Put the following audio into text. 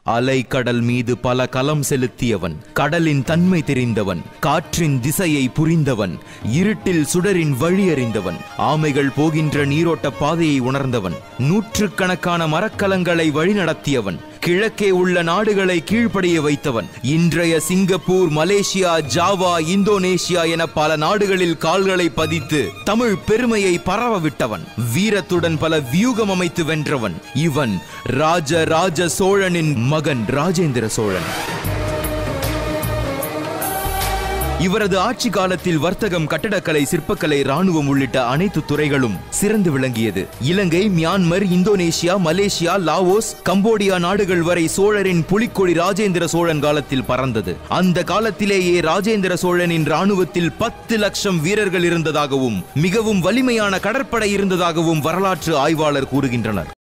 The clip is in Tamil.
அலை கடல் மீது பல கலம் செலுத்தியவன் கடலின் தன்மை தெரிந்தவன் காற்றின் திசையை புரிந்தவன் இருட்டில் சுடரின் வழி அறிந்தவன் ஆமைகள் போகின்ற நீரோட்ட பாதையை உணர்ந்தவன் நூற்றுக்கணக்கான மரக்கலங்களை வழிநடத்தியவன் கிழக்கே உள்ள நாடுகளை கீழ்ப்படிய வைத்தவன் இன்றைய சிங்கப்பூர் மலேசியா ஜாவா இந்தோனேஷியா என பல நாடுகளில் கால்களை பதித்து தமிழ் பெருமையை பரவ விட்டவன் வீரத்துடன் பல வியூகம் அமைத்து வென்றவன் இவன் ராஜ ராஜ சோழனின் மகன் ராஜேந்திர சோழன் இவரது ஆட்சி காலத்தில் வர்த்தகம் கட்டடக்கலை சிற்பக்கலை ராணுவம் உள்ளிட்ட அனைத்து துறைகளும் சிறந்து விளங்கியது Ilangai Myanmar Indonesia Malaysia Laos Cambodia நாடுகள் வரை சோழரின் புலிக்கொடி ராஜேந்திர சோழன் காலத்தில் பறந்தது அந்த காலத்திலேயே ராஜேந்திர சோழனின் ராணுவத்தில் பத்து லட்சம் வீரர்கள் இருந்ததாகவும் மிகவும் வலிமையான கடற்படை இருந்ததாகவும் வரலாற்று ஆய்வாளர் கூறுகின்றனர்